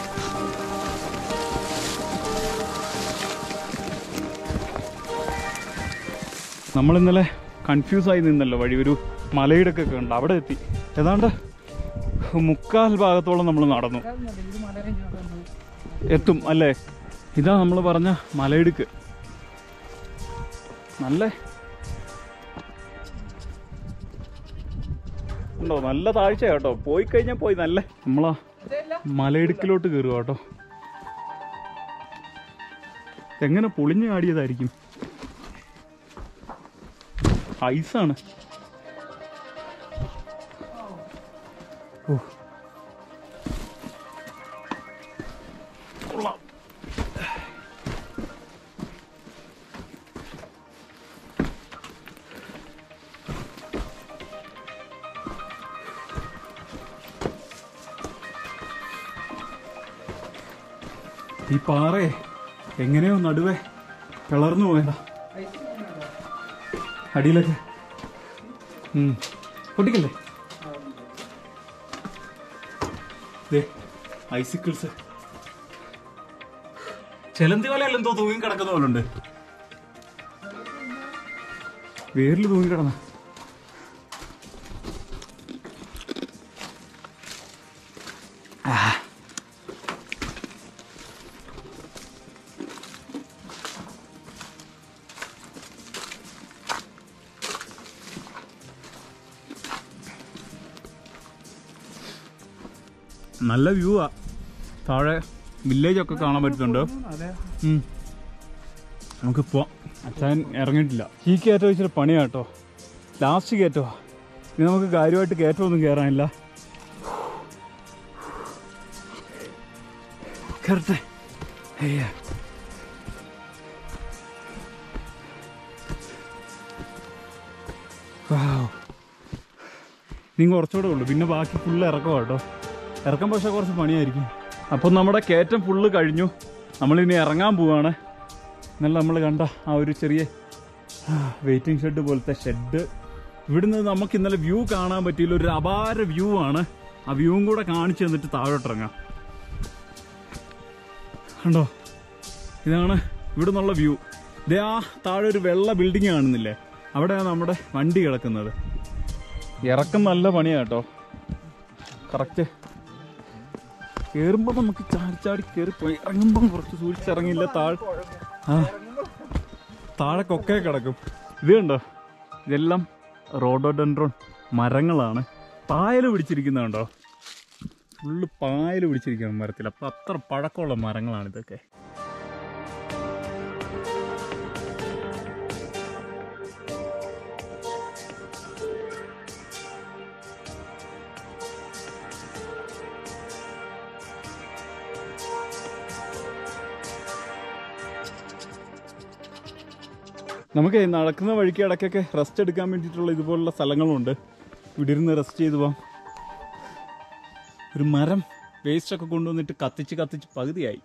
നമ്മൾ ഇന്നലെ കൺഫ്യൂസ് ആയി നിന്നല്ലോ വഴി ഒരു മലയുടെ ഒക്കെ ഉണ്ട് അവിടെ എത്തി ഏതാണ്ട് മുക്കാൽ ഭാഗത്തോളം നമ്മൾ നടന്നു ഇത് മല കഴിഞ്ഞാൽ എത്തും അല്ലേ ഇതാ നമ്മൾ പറഞ്ഞ മലയിടുക്ക് നല്ല ഉണ്ടോ നല്ല താഴ്ച കേട്ടോ പോയി കഴിഞ്ഞാൽ പോയി നല്ല നമ്മളാ മലയിടുക്കിലോട്ട് കയറുക കേട്ടോ എങ്ങനെ പൊളിഞ്ഞു കാടിയതായിരിക്കും ഐസാണ് ഓ കൊള്ളാം ഈ പാറയെ എങ്ങനെയോ നടുവേ പിളർന്നു പോയതാ അടിയിലൊക്കെ ഉം. പൊട്ടിക്കല്ലേ ദേ ഐസിക്കിൾസ് ചെലന്തി വലയല്ല എന്തോ തൂങ്ങി കിടക്കുന്ന പോലെ ഉണ്ട് വേരിൽ തൂങ്ങി കിടന്ന നല്ല വ്യൂ ആ താഴെ വില്ലേജ് ഒക്കെ കാണാൻ പറ്റുന്നുണ്ട് അതെ ഉം. നമുക്ക് പോവാം അച്ഛൻ ഇറങ്ങിയിട്ടില്ല ഈ കയറ്റം ഇച്ചിരി പണിയാ കേട്ടോ ലാസ്റ്റ് കയറ്റോ ഇനി നമുക്ക് കാര്യമായിട്ട് കയറ്റമൊന്നും കയറാനില്ല കയറട്ടെ അയ്യ നിങ്ങൾ കുറച്ചുകൂടെ ഉള്ളൂ പിന്നെ ബാക്കി ഫുള്ള് ഇറക്കാം കേട്ടോ ഇറക്കം പക്ഷേ കുറച്ച് പണിയായിരിക്കും അപ്പം നമ്മുടെ കയറ്റം ഫുള്ള് കഴിഞ്ഞു നമ്മളിനി ഇറങ്ങാൻ പോവാണ് ഇന്നലെ നമ്മൾ കണ്ട ആ ഒരു ചെറിയ വെയിറ്റിംഗ് ഷെഡ് പോലത്തെ ഷെഡ് ഇവിടുന്ന് നമുക്ക് ഇന്നലെ വ്യൂ കാണാൻ പറ്റിയില്ല ഒരു അപാര വ്യൂ ആണ് ആ വ്യൂവും കൂടെ കാണിച്ചു തന്നിട്ട് താഴോട്ടിറങ്ങാം കണ്ടോ ഇതാണ് ഇവിടെ നിന്നുള്ള വ്യൂ ഇതേ ആ താഴെ ഒരു വെള്ള ബിൽഡിംഗ് കാണുന്നില്ലേ അവിടെയാണ് നമ്മുടെ വണ്ടി കിടക്കുന്നത് ഇറക്കം നല്ല പണിയാ കേട്ടോ കറക്റ്റ് കയറുമ്പോൾ നമുക്ക് ചാടി ചാടി കയറി പോയി ഇറങ്ങുമ്പം കുറച്ച് സൂക്ഷിച്ചിറങ്ങില്ല താഴെ ആ താഴെ കൊക്കെ കിടക്കും ഇത് കണ്ടോ ഇതെല്ലാം റോഡോഡെൻഡ്രോൺ മരങ്ങളാണ് പായൽ പിടിച്ചിരിക്കുന്നത് കണ്ടോ ഫുള്ള് പായൽ പിടിച്ചിരിക്കുകയാണ് മരത്തിൽ അപ്പം അത്ര പഴക്കമുള്ള മരങ്ങളാണ് ഇതൊക്കെ നമുക്ക് നടക്കുന്ന വഴിക്ക് ഇടയ്ക്കൊക്കെ റെസ്റ്റ് എടുക്കാൻ വേണ്ടിയിട്ടുള്ള ഇതുപോലുള്ള സ്ഥലങ്ങളുണ്ട് ഇവിടെ ഇരുന്ന് റെസ്റ്റ് ചെയ്ത് പോവാം ഒരു മരം വേസ്റ്റ് ഒക്കെ കൊണ്ടുവന്നിട്ട് കത്തിച്ച് കത്തിച്ച് പകുതിയായി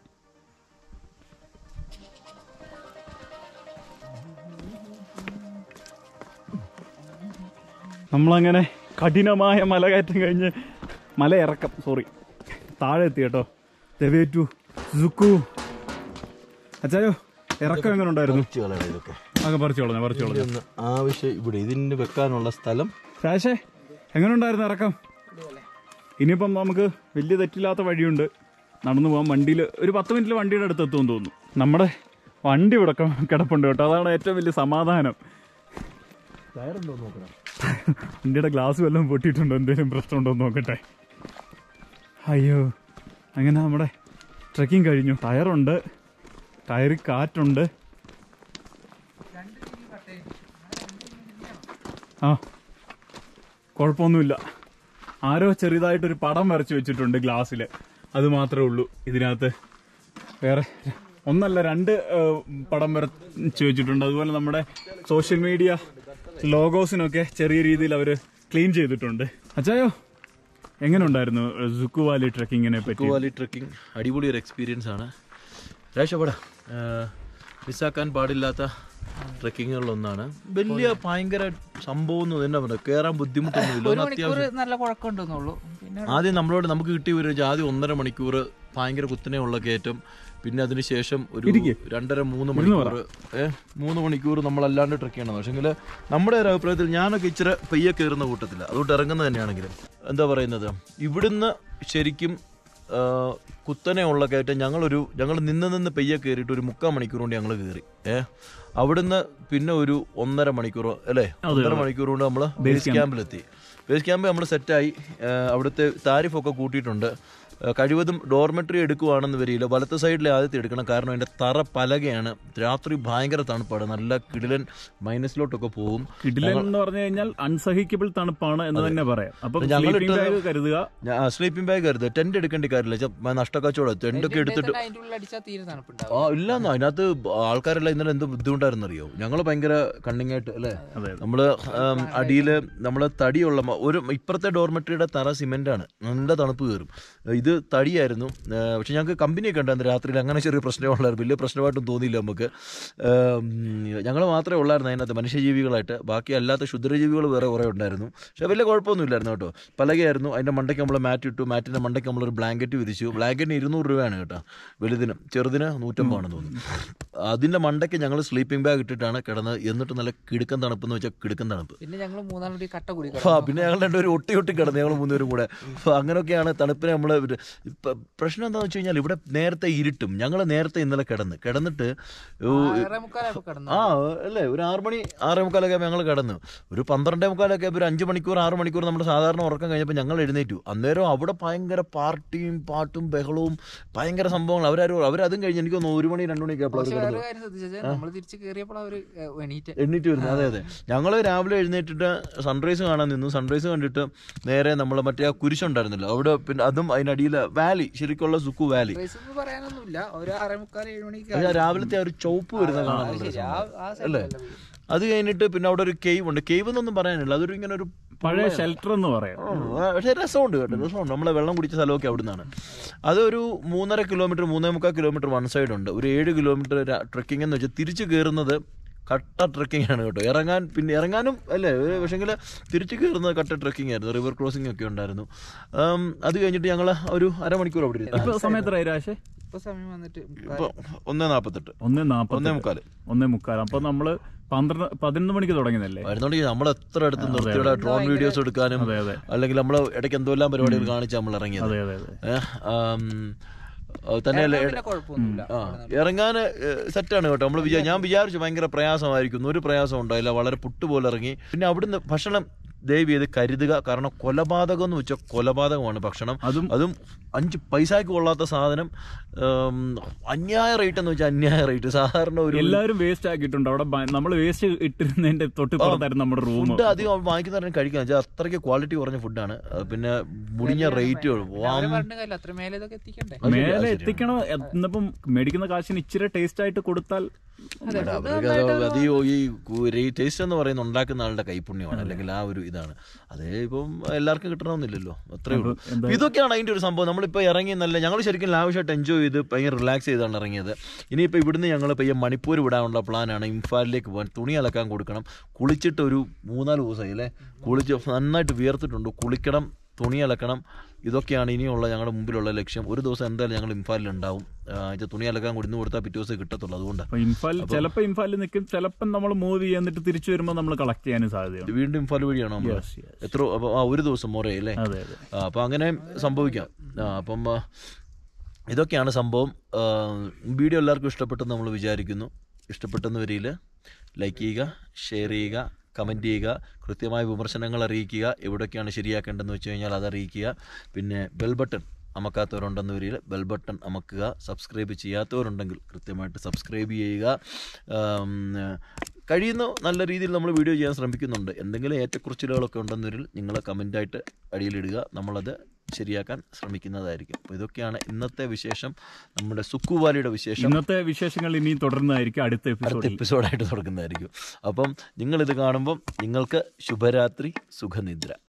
നമ്മളങ്ങനെ കഠിനമായ മലകയറ്റം കഴിഞ്ഞ് മല ഇറക്കം സോറി താഴെ എത്തി കേട്ടോ തെവേറ്റു സുക്കു അച്ചായോ ഇറക്കം എങ്ങനെ ഉണ്ടായിരുന്നു കുറച്ച് കളയണം ഇതൊക്കെ ആകെ പറിച്ചു കളഞ്ഞു പറിച്ചു കളഞ്ഞു ഇതൊന്ന് ആവശ്യം ഇവിടെ ഇതിന് വെക്കാനുള്ള സ്ഥലം രാശേ എങ്ങനെ ഉണ്ടായിരുന്നു ഇറക്കം ഇനിയിപ്പം നമുക്ക് വലിയ തെറ്റില്ലാത്ത വഴിയുണ്ട് നടന്നു പോകാം വണ്ടിയിൽ ഒരു പത്ത് മിനിറ്റിൽ വണ്ടിയുടെ അടുത്ത് എത്തുമെന്ന് തോന്നുന്നു നമ്മുടെ വണ്ടി ഇവിടെ ക- കിടപ്പുണ്ട് കേട്ടോ അതാണ് ഏറ്റവും വലിയ സമാധാനം ടയറുണ്ടോ നോക്കണം വണ്ടിയുടെ ഗ്ലാസ് വല്ലതും പൊട്ടിയിട്ടുണ്ടോ എന്തെങ്കിലും പ്രശ്നമുണ്ടോ എന്ന് നോക്കട്ടെ അയ്യോ അങ്ങനെ നമ്മുടെ ട്രക്കിംഗ് കഴിഞ്ഞു ടയറുണ്ട് ടയറിൽ കാറ്റുണ്ട് ആ കുഴപ്പമൊന്നുമില്ല ആരോ ചെറിയതായിട്ടൊരു പടം വരച്ചു വെച്ചിട്ടുണ്ട് ഗ്ലാസ്സിൽ അത് മാത്രമേ ഉള്ളൂ ഇതിനകത്ത് വേറെ ഒന്നല്ല രണ്ട് ഏഹ്, പടം വരച്ച് വെച്ചിട്ടുണ്ട് അതുപോലെ നമ്മുടെ സോഷ്യൽ മീഡിയ ലോഗോസിനൊക്കെ ചെറിയ രീതിയിൽ അവർ ക്ലീൻ ചെയ്തിട്ടുണ്ട് അച്ചായോ എങ്ങനെ ഉണ്ടായിരുന്നു സുക്കു വാലി ട്രക്കിങ്ങിനെ പറ്റി കുവാലി ട്രക്കിംഗ് അടിപൊളി ഒരു എക്സ്പീരിയൻസ് ആണ് രാഷപട മിസ്സാക്കാൻ പാടില്ലാത്ത ട്രക്കിങ്ങുകളിലൊന്നാണ് വലിയ ഭയങ്കര സംഭവം ഒന്നും തന്നെ പറയുക കയറാൻ ബുദ്ധിമുട്ടൊന്നുമില്ല ഒരു ഒന്ന് മണിക്കൂർ അത്യാവശ്യം നല്ല കുഴക്കമുണ്ടെന്നുള്ളൂ പിന്നെ ആദ്യം നമ്മളോട് നമുക്ക് കിട്ടിയ ഒരു ജാതി ഒന്നര മണിക്കൂർ ഭയങ്കര കുത്തനെയുള്ള കയറ്റം പിന്നെ അതിനുശേഷം ഒരു ഇരിക്ക്. രണ്ടര മൂന്ന് ഇരുന്ന് മണിക്കൂർ ഏഹ് മൂന്ന് മണിക്കൂർ നമ്മളല്ലാണ്ട് ട്രക്ക് ചെയ്യണം പക്ഷെങ്കിൽ നമ്മുടെ ഒരു അഭിപ്രായത്തിൽ ഞാനൊക്കെ ഇച്ചിരി പെയ്യെ കയറുന്ന കൂട്ടത്തില്ല അതുകൊണ്ട് ഇറങ്ങുന്നത് തന്നെയാണെങ്കിലും എന്താ പറയുന്നത് ഇവിടുന്ന് ശരിക്കും ആ, കുത്തനെയുള്ള കയറ്റം ഞങ്ങളൊരു ഞങ്ങൾ നിന്ന് നിന്ന് പെയ്യെ കയറിയിട്ട് ഒരു മുക്കാൽ മണിക്കൂർ കൊണ്ട് ഞങ്ങൾ കയറി ഏഹ് അവിടുന്ന് പിന്നെ ഒരു ഒന്നര മണിക്കൂറോ അല്ലേ ഒന്നര മണിക്കൂർ കൊണ്ട് നമ്മൾ ബേസ് ക്യാമ്പിലെത്തി ബേസ് ക്യാമ്പ് നമ്മൾ സെറ്റായി അവിടുത്തെ താരിഫൊക്കെ കൂട്ടിയിട്ടുണ്ട് ആ, കഴിവതും ഡോർമെട്രി എടുക്കുവാണെന്ന് വരില്ല വലത്ത് സൈഡിലെ ആദ്യത്തെ എടുക്കണം കാരണം അതിൻ്റെ തറ പലകയാണ് രാത്രി ഭയങ്കര തണുപ്പാണ് നല്ല കിടിലൻ മൈനസിലോട്ടൊക്കെ പോകും കിടിലൻ എന്ന് പറഞ്ഞു കഴിഞ്ഞാൽ അൺസഹിക്കബിൾ തണുപ്പാണ് എന്ന് തന്നെ പറയാം അപ്പൊ ഞങ്ങൾ സ്ലീപ്പിംഗ് ഇട്ടത് ബാഗ് കരുതുക സ്ലീപ്പിംഗ് ബാഗ് കരുത് ടെന്റ് എടുക്കേണ്ട കാര്യമില്ല ചെ- നഷ്ടക്കച്ചവടം ടെന്റ് ഒക്കെ എടുത്തിട്ട് അതിന്റെ ഉള്ളിൽ അടിച്ചാൽ തീരെ തണുപ്പുണ്ടാവും ആ ഇല്ലെന്നോ അതിനകത്ത് ആൾക്കാരെല്ലാം ഇന്നലെ എന്ത് ബുദ്ധിമുട്ടായിരുന്നു അറിയോ ഞങ്ങൾ ഭയങ്കര കണ്ണിങ് ആയിട്ട് അല്ലേ അതെ നമ്മള് അടിയിൽ നമ്മള് തടിയുള്ള മ- ഒരു ഇപ്പുറത്തെ ഡോർമെട്രിയുടെ തറ സിമെന്റ് ആണ് നല്ല തണുപ്പ് കയറും ഇത് തടിയായിരുന്നു ഏഹ് പക്ഷെ ഞങ്ങൾക്ക് കമ്പനിയൊക്കെ ഉണ്ടായിരുന്നു രാത്രിയിൽ അങ്ങനെ ചെറിയ പ്രശ്നമേ ഉള്ളായിരുന്നു വലിയ പ്രശ്നമായിട്ടും തോന്നിയില്ല നമുക്ക് ഞങ്ങൾ മാത്രമേ ഉള്ളായിരുന്നു അതിനകത്ത് മനുഷ്യജീവികളായിട്ട് ബാക്കി അല്ലാത്ത ക്ഷുദ്രജീവികൾ വേറെ കുറേ ഉണ്ടായിരുന്നു പക്ഷെ വലിയ കുഴപ്പമൊന്നുമില്ലായിരുന്നു കേട്ടോ പലകയായിരുന്നു അതിൻ്റെ മണ്ടയ്ക്ക് നമ്മൾ മാറ്റ് ഇട്ടു മാറ്റിൻ്റെ മണ്ടയ്ക്ക് നമ്മളൊരു ബ്ലാങ്കറ്റ് വിരിച്ചു ബ്ലാങ്കറ്റിന് ഇരുന്നൂറ് രൂപയാണ് കേട്ടോ വലുതിന് ചെറുതിന് നൂറ്റമ്പതാണെന്ന് തോന്നുന്നു അതിൻ്റെ മണ്ടയ്ക്ക് ഞങ്ങൾ സ്ലീപ്പിംഗ് ബാഗ് ഇട്ടിട്ടാണ് കിടന്നത് എന്നിട്ട് നല്ല കിടുക്കൻ തണുപ്പെന്ന് വെച്ചാൽ കിടുക്കൻ തണുപ്പ് പിന്നെ ഞങ്ങൾ മൂന്നാളുടെ കട്ട കൂടി ആ പിന്നെ ഞങ്ങൾ രണ്ടുപേരും ഒട്ടി ഒട്ടി കിടന്നു ഞങ്ങൾ മൂന്നുപേരും കൂടെ അപ്പോൾ അങ്ങനെയൊക്കെയാണ് തണുപ്പിനെ നമ്മൾ പ്രശ്നം എന്താണെന്ന് വെച്ച് കഴിഞ്ഞാൽ ഇവിടെ നേരത്തെ ഇരുട്ടും ഞങ്ങൾ നേരത്തെ ഇന്നലെ കിടന്ന് കിടന്നിട്ട് ഓ, ആറേ മുക്കാലായപ്പോ കിടന്നു ആ അല്ലേ ഒരു ആറ് മണി ആറേ മുക്കാലൊക്കെ ആകുമ്പോൾ ഞങ്ങൾ കിടന്നു ഒരു പന്ത്രണ്ടേ മുക്കാലൊക്കെ ആകുമ്പോൾ ഒരു അഞ്ച് മണിക്കൂർ ആറ് മണിക്കൂർ നമ്മുടെ സാധാരണ ഉറക്കം കഴിഞ്ഞപ്പോൾ ഞങ്ങൾ എഴുന്നേറ്റു അന്നേരം അവിടെ ഭയങ്കര പാർട്ടിയും പാട്ടും ബഹളവും ഭയങ്കര സംഭവങ്ങൾ അവരാരും അവരതും കഴിഞ്ഞ് എനിക്ക് തോന്നുന്നു ഒരു മണി രണ്ട് മണിയൊക്കെ ആയപ്പോൾ അവർ പക്ഷെ കിടന്നു വേറെ കാര്യം ശ്രദ്ധിച്ചാൽ നമ്മൾ തിരിച്ച് കയറിയപ്പോൾ അവര് ഏഹ്, എണീറ്റ് എണ്ണീറ്റ് വരുന്നു അതെ അതെ ഞങ്ങൾ രാവിലെ എഴുന്നേറ്റിട്ട് സൺറൈസ് കാണാൻ നിന്നു സൺറൈസ് കണ്ടിട്ട് നേരെ നമ്മൾ മറ്റേ ആ കുരിശുണ്ടായിരുന്നല്ലോ അവിടെ പിന്നെ അതും അതിനടിയിൽ വാലി ശരിക്കുള്ള സുക്കു വാലി റേസ് എന്ന് പറയാനൊന്നുമില്ല ഒരു ആറേ മുക്കാൽ ഏഴ് മണിക്ക് അത് ആ രാവിലത്തെ ആ ഒരു ചുവപ്പ് വരുന്ന കാണാൻ അത് നല്ല ശരി ആ രസമുണ്ട്. ആ അല്ലേ? സൈഡിലല്ല വീട്. അത് കഴിഞ്ഞിട്ട് പിന്നെ അവിടെ ഒരു കേവ് ഉണ്ട് കേവ് എന്നൊന്നും പറയാനില്ല അതൊരു ഇങ്ങനെ ഒരു പഴയ ഷെൽട്ടർ എന്ന് പറയാം ആ, പക്ഷേ രസമുണ്ട് കേട്ടോ രസമുണ്ട് നമ്മളെ വെള്ളം കുടിച്ച സ്ഥലമൊക്കെ അവിടെ നിന്നാണ് അതൊരു മൂന്നര കിലോമീറ്റർ മൂന്നേ മുക്കാൽ കിലോമീറ്റർ വൺ സൈഡ് ഉണ്ട് ഒരു ഏഴ് കിലോമീറ്റർ ട്രക്കിംഗ് എന്ന് വെച്ചാൽ തിരിച്ച് കയറുന്നത് കട്ട ട്രക്കിംഗ് ആണ് കേട്ടോ ഇറങ്ങാൻ പിന്നെ ഇറങ്ങാനും അല്ലേ പക്ഷേങ്കിൽ തിരിച്ച് കയറുന്നത് കട്ട ട്രക്കിംഗ് ആയിരുന്നു റിവർ ക്രോസിംഗ് ഒക്കെ ഉണ്ടായിരുന്നു ആം, അത് കഴിഞ്ഞിട്ട് ഞങ്ങൾ ഒരു അരമണിക്കൂർ അവിടെ ഇരുന്നു ഇപ്പൊ സമയത്ത് രാശേ ഇപ്പൊ സമയം വന്നിട്ട് ഇപ്പൊ ഒന്നേ നാൽപ്പത്തെട്ട് ഒന്നേ നാപ്പത്തി ഒന്നേ മുക്കാല് ഒന്നേ മുക്കാൽ അപ്പൊ നമ്മള് പന്ത്രണ്ട് പതിനൊന്ന് മണിക്ക് തുടങ്ങിയതല്ലേ വരുന്നുണ്ടെങ്കിൽ നമ്മൾ എത്ര അടുത്ത് നിർത്തിയുടെ ഡ്രോൺ വീഡിയോസ് എടുക്കാനും അതെ അതെ അല്ലെങ്കിൽ നമ്മൾ ഇടയ്ക്ക് എന്തെല്ലാം പരിപാടികൾ കാണിച്ച് നമ്മൾ ഇറങ്ങിയത് അതെ അതെ അതെ ഏഹ്, ആം, അത് തന്നെയല്ല പിന്നെ കുഴപ്പമൊന്നുമില്ല ആ ഇറങ്ങാൻ സെറ്റാണ് കേട്ടോ നമ്മൾ വിചാ ഞാൻ വിചാരിച്ചു ഭയങ്കര പ്രയാസമായിരിക്കും ഒരു പ്രയാസം ഉണ്ടായില്ല വളരെ പുട്ടുപോലെ ഇറങ്ങി പിന്നെ അവിടുന്ന് ഭക്ഷണം ദയവ് ചെയ്ത് കരുതുക കാരണം കൊലപാതകം എന്ന് വെച്ചാൽ കൊലപാതകമാണ് ഭക്ഷണം അതും അതും അഞ്ച് പൈസക്ക് കൊള്ളാത്ത സാധനം ഉം, അന്യായ റേറ്റ് എന്ന് വെച്ചാൽ അന്യായ റേറ്റ് സാധാരണ ഒരു എല്ലാവരും വേസ്റ്റ് ആക്കിയിട്ടുണ്ട് അവിടെ നമ്മൾ വേസ്റ്റ് ഇട്ടിരുന്നതിന്റെ തൊട്ടിപ്പുറത്തായിരുന്നു നമ്മുടെ റൂം ഫുഡ് അധികം വാങ്ങിക്കുന്നവരെ കഴിക്കാൻ വെച്ചാൽ അത്രയ്ക്ക് ക്വാളിറ്റി കുറഞ്ഞ ഫുഡാണ് പിന്നെ മുടിഞ്ഞ റേറ്റ് അവര് പറഞ്ഞ കാര്യം അത്ര മേലെ ഇതൊക്കെ എത്തിക്കണ്ടേ മേലെ എത്തിക്കണം എന്നിപ്പം മേടിക്കുന്ന കാശിന് ഇച്ചിരി ടേസ്റ്റ് ആയിട്ട് കൊടുത്താൽ അവർക്ക് ഈ ടേസ്റ്റ് എന്ന് പറയുന്നത് ഉണ്ടാക്കുന്ന ആളുടെ കൈപുണ്യമാണ് അല്ലെങ്കിൽ ആ ഒരു ഇതാണ് അതേ ഇപ്പം എല്ലാവർക്കും കിട്ടണമെന്നില്ലല്ലോ അത്രേ ഉള്ളൂ എന്താ അപ്പൊ ഇതൊക്കെയാണ് അതിന്റെ ഒരു സംഭവം നമ്മളിപ്പോൾ ഇറങ്ങി നല്ല ഞങ്ങൾ ശരിക്കും ലാവിഷായിട്ട് എൻജോയ് ചെയ്ത് ഭയങ്കര റിലാക്സ് ചെയ്താണ് ഇറങ്ങിയത് ഇനിയിപ്പോൾ ഇവിടുന്ന് ഞങ്ങൾ പയ്യെ മണിപ്പൂർ വിടാനുള്ള പ്ലാനാണ് ഇംഫാലിലേക്ക് പോകാൻ തുണി അലക്കാൻ കൊടുക്കണം കുളിച്ചിട്ട് ഒരു മൂന്നാല് ദിവസമായി അല്ലേ കുളിച്ച് നന്നായിട്ട് വിയർത്തിട്ടുണ്ട് കുളിക്കണം തുണി അലക്കണം ഇതൊക്കെയാണ് ഇനിയുള്ള ഞങ്ങളുടെ മുമ്പിലുള്ള ലക്ഷ്യം ഒരു ദിവസം എന്തായാലും ഞങ്ങൾ ഇംഫാലിൽ ഉണ്ടാവും ആ, ഇത് തുണി അലക്കാൻ കൊടുന്ന് കൊടുത്താൽ പിറ്റേ ദിവസം കിട്ടത്തുള്ളൂ അതുകൊണ്ടാണ് അപ്പൊ ഇംഫാൽ ചിലപ്പോ ഇംഫാലിൽ നിൽക്കും ചിലപ്പം നമ്മൾ മൂവ് ചെയ്തിട്ട് തിരിച്ചു വരുമ്പോൾ നമ്മൾ കളക്ട് ചെയ്യാനും സാധ്യതയുണ്ട് വീണ്ടും ഇംഫാൽ വഴിയാണോ നമ്മൾ Yes, yes. എത്ര അപ്പൊ ആ ഒരു ദിവസം മോറേ അല്ലേ അതെ അതെ ആ, അപ്പം അങ്ങനെ സംഭവിക്കാം ആ, അപ്പം ആ, ഇതൊക്കെയാണ് സംഭവം ആ, വീഡിയോ എല്ലാവർക്കും ഇഷ്ടപ്പെട്ടെന്ന് നമ്മൾ വിചാരിക്കുന്നു ഇഷ്ടപ്പെട്ടെന്ന് വരിയിൽ ലൈക്ക് ചെയ്യുക ഷെയർ ചെയ്യുക കമൻറ്റ് ചെയ്യുക കൃത്യമായ വിമർശനങ്ങൾ അറിയിക്കുക എവിടെയൊക്കെയാണ് ശരിയാക്കേണ്ടതെന്ന് വെച്ച് കഴിഞ്ഞാൽ അത് അറിയിക്കുക പിന്നെ ബെൽ ബട്ടൺ അമക്കാത്തവരുണ്ടെന്ന് വരിയിൽ ബെൽ ബട്ടൺ അമക്കുക സബ്സ്ക്രൈബ് ചെയ്യാത്തവരുണ്ടെങ്കിൽ കൃത്യമായിട്ട് സബ്സ്ക്രൈബ് ചെയ്യുക ആം, കഴിയുന്ന നല്ല രീതിയിൽ നമ്മൾ വീഡിയോ ചെയ്യാൻ ശ്രമിക്കുന്നുണ്ട് എന്തെങ്കിലും ഏറ്റക്കുറച്ചിലുകളൊക്കെ ഉണ്ടെന്നൊരിൽ നിങ്ങൾ കമൻ്റായിട്ട് അടിയിലിടുക നമ്മളത് ശരിയാക്കാൻ ശ്രമിക്കുന്നതായിരിക്കും അപ്പോൾ ഇതൊക്കെയാണ് ഇന്നത്തെ വിശേഷം നമ്മുടെ സുക്കുവാലിയുടെ വിശേഷം ഇന്നത്തെ വിശേഷങ്ങൾ ഇനിയും തുടരുന്നതായിരിക്കും അടുത്ത അടുത്ത എപ്പിസോഡിൽ എപ്പിസോഡായിട്ട് തുടങ്ങുന്നതായിരിക്കും അപ്പം നിങ്ങളിത് കാണുമ്പം നിങ്ങൾക്ക് ശുഭരാത്രി സുഖനിദ്ര